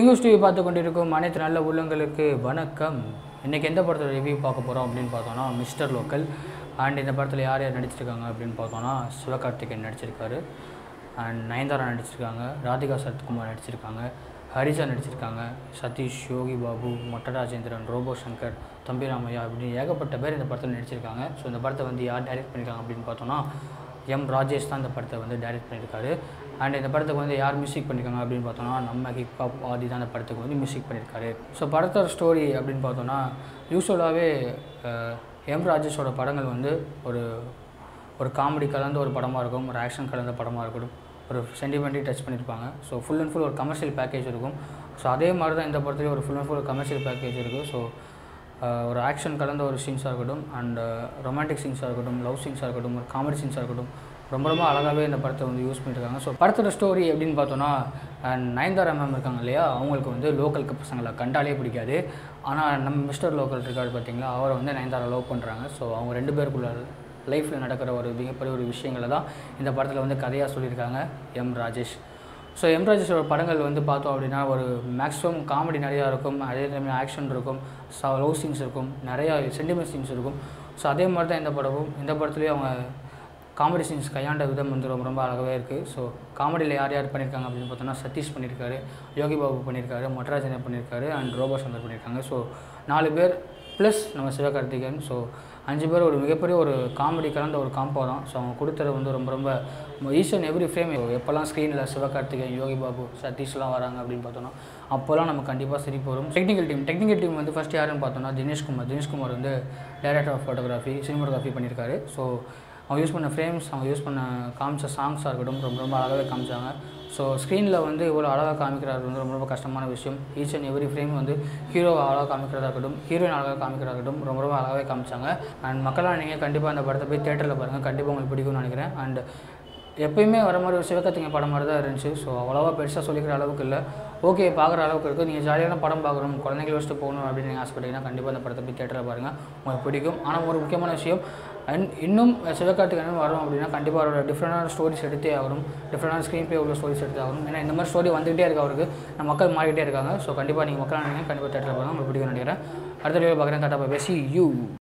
reviews TV பார்த்து கொண்டிருக்கும் அனைத்து நல்ல உள்ளங்களுக்கு வணக்கம் இன்றைக்கி எந்த படத்தோட ரிவ்யூ பார்க்க போகிறோம் அப்படின்னு பார்த்தோன்னா மிஸ்டர் லோக்கல் அண்ட் இந்த படத்தில் யார் யார் நடிச்சிருக்காங்க அப்படின்னு பார்த்தோன்னா சிவகார்த்திகேயன் நடிச்சிருக்காரு அண்ட் நயன்தாரா நடிச்சிருக்காங்க ராதிகா சரத்குமார் நடிச்சிருக்காங்க ஹரிஜா நடிச்சிருக்காங்க சதீஷ் யோகி பாபு மொட்ட ராஜேந்திரன் ரோபோ சங்கர் தம்பி ராமையா அப்படின்னு ஏகப்பட்ட பேர் இந்த படத்தில் நடிச்சிருக்காங்க ஸோ இந்த படத்தை வந்து யார் டைரக்ட் பண்ணியிருக்காங்க அப்படின்னு பார்த்தோன்னா எம் ராஜேஷ் தான் இந்த படத்தை வந்து டைரக்ட் பண்ணியிருக்காரு அண்ட் இந்த படத்துக்கு வந்து யார் மியூசிக் பண்ணியிருக்காங்க அப்படின்னு பார்த்தோன்னா நம்ம ஹிப்ஹாப் ஆதி தான் இந்த படத்துக்கு வந்து மியூசிக் பண்ணியிருக்காரு ஸோ படத்தோட ஸ்டோரி அப்படின்னு பார்த்தோன்னா யூஸ்வலாகவே எம் ராஜேஷோட படங்கள் வந்து ஒரு ஒரு காமெடி கலந்த ஒரு படமாக இருக்கும் ஒரு ஆக்ஷன் கலந்த படமாக இருக்கட்டும் ஒரு சென்டிமெண்ட்டையும் டச் பண்ணியிருப்பாங்க ஸோ ஃபுல் அண்ட் ஃபுல் ஒரு கமர்ஷியல் பேக்கேஜ் இருக்கும் ஸோ அதே மாதிரி தான் இந்த படத்துலேயும் ஒரு full and full commercial package இருக்குது ஸோ ஒரு ஆக்ஷன் கலந்த ஒரு சீன்ஸாக இருக்கட்டும் அண்ட் ரொமான்டிக் சீன்ஸாக இருக்கட்டும் லவ் சீன்ஸாக இருக்கட்டும் ஒரு காமெடி சீன்ஸாக இருக்கட்டும் ரொம்ப ரொம்ப அழகாகவே இந்த படத்தை வந்து யூஸ் பண்ணியிருக்காங்க ஸோ படத்தோட ஸ்டோரி எப்படின்னு பார்த்தோன்னா அண்ட் நயன்தாரா மேம் இருக்காங்க இல்லையா அவங்களுக்கு வந்து லோக்கலுக்கு பசங்களை கண்டாலே பிடிக்காது ஆனால் நம்ம மிஸ்டர் லோக்கல் இருக்காரு பார்த்தீங்களா அவரை வந்து நயன்தாரா லவ் பண்ணுறாங்க ஸோ அவங்க ரெண்டு பேருக்குள்ள லைஃப்பில் நடக்கிற ஒரு மிகப்பெரிய ஒரு விஷயங்களை தான் இந்த படத்தில் வந்து கதையாக சொல்லியிருக்காங்க எம் ராஜேஷ் ஸோ எம் ராஜேஷோட படங்கள் வந்து பார்த்தோம் அப்படின்னா ஒரு மேக்ஸிமம் காமெடி நிறையா இருக்கும் அதே டைமில் ஆக்ஷன் இருக்கும் லவ் சீன்ஸ் இருக்கும் நிறையா சென்டிமெண்ட் சீன்ஸ் இருக்கும் ஸோ அதே மாதிரி தான் இந்த படமும் இந்த படத்துலேயும் அவங்க காமெடி சீன்ஸ் கையாண்ட விதம் வந்து ரொம்ப ரொம்ப அழகாகவே இருக்குது ஸோ காமெடியில் யார் யார் பண்ணியிருக்காங்க அப்படின்னு பார்த்தோன்னா சதீஷ் பண்ணியிருக்காரு யோகி பாபு பண்ணியிருக்காரு மொட்டராஜனை பண்ணியிருக்காரு அண்ட் ரோபோ சந்தர் பண்ணியிருக்காங்க ஸோ நாலு பேர் ப்ளஸ் நம்ம சிவகார்த்திகேயன் ஸோ அஞ்சு பேர் ஒரு மிகப்பெரிய ஒரு காமெடி கலந்த ஒரு காம்போ தான் ஸோ அவங்க கொடுத்தது வந்து ரொம்ப ரொம்ப ஈச் அண்ட் எவ்ரி ஃப்ரேம் எப்போல்லாம் ஸ்க்ரீனில் சிவகார்த்திகேயன் யோகி பாபு சதீஷ்லாம் வராங்க அப்படின்னு பார்த்தோன்னா அப்போல்லாம் நம்ம கண்டிப்பாக சிரிப்பு வரும் டெக்னிக்கல் டீம் டெக்னிக்கல் டீம் வந்து ஃபஸ்ட் யாருன்னு பார்த்தோன்னா தினேஷ்குமார் தினேஷ்குமார் வந்து டைரக்டர் ஆஃப் ஃபோட்டோகிராஃபி சினிமோட்டோகிராஃபி பண்ணியிருக்காரு ஸோ அவங்க யூஸ் பண்ண ஃப்ரேம்ஸ் அவங்க யூஸ் பண்ண காமிச்ச சாங்ஸாக இருக்கட்டும் ரொம்ப ரொம்ப அழகாகவே காமிச்சாங்க ஸோ ஸ்க்ரீனில் வந்து இவ்வளோ அழகாக காமிக்கிறது வந்து ரொம்ப ரொம்ப கஷ்டமான விஷயம் ஈச் அண்ட் எவ்ரி ஃப்ரேம் வந்து ஹீரோ அழகாக காமிக்கிறதா இருக்கட்டும் ஹீரோயின் அழகாக காமிக்கிறதா இருக்கட்டும் ரொம்ப ரொம்ப அழகாகவே காமிச்சாங்க அண்ட் மக்களாக நீங்கள் கண்டிப்பாக அந்த படத்தை போய் தேட்டரில் பாருங்கள் கண்டிப்பாக உங்களுக்கு பிடிக்கும்னு நினைக்கிறேன் அண்ட் எப்பயுமே வர மாதிரி ஒரு சிவகார்த்திகை படம் மாதிரி தான் இருந்துச்சு ஸோ அவ்வளோவா பெருசாக சொல்லிக்கிற அளவுக்கு இல்லை ஓகே பார்க்குற அளவுக்கு இருக்குது நீங்கள் ஜாலியான படம் பார்க்கணும் குழந்தைங்களை வச்சுட்டு போகணும் அப்படின்னு நீங்கள் ஆசைப்பட்டீங்கன்னா கண்டிப்பாக அந்த படத்தை போய் தேட்டரில் பாருங்கள் உங்களுக்கு பிடிக்கும் ஆனால் ஒரு முக்கியமான விஷயம் அண்ட் இன்னும் சிவகார்த்திகேயன் வரும் அப்படின்னா கண்டிப்பாக அவரோட டிஃப்ரெண்டான ஸ்டோரிஸ் எடுத்தே ஆகணும் டிஃப்ரெண்டான ஸ்க்ரீன் ப்ளே உள்ள ஸ்டோரிஸ் எடுத்தே ஆகணும் ஏன்னா இந்த மாதிரி ஸ்டோரி வந்துகிட்டே இருக்கு அவருக்கு நம்ம மக்கள் மாறிக்கிட்டே இருக்காங்க ஸோ கண்டிப்பாக நீங்கள் மக்கள் நினைக்கிறேன் கண்டிப்பாக தேட்டரில் பாருங்கள் உங்களுக்கு பிடிக்கும் நினைக்கிறேன் அடுத்த வீடியோ பார்க்குறேன் டாட்டா பேசி யூ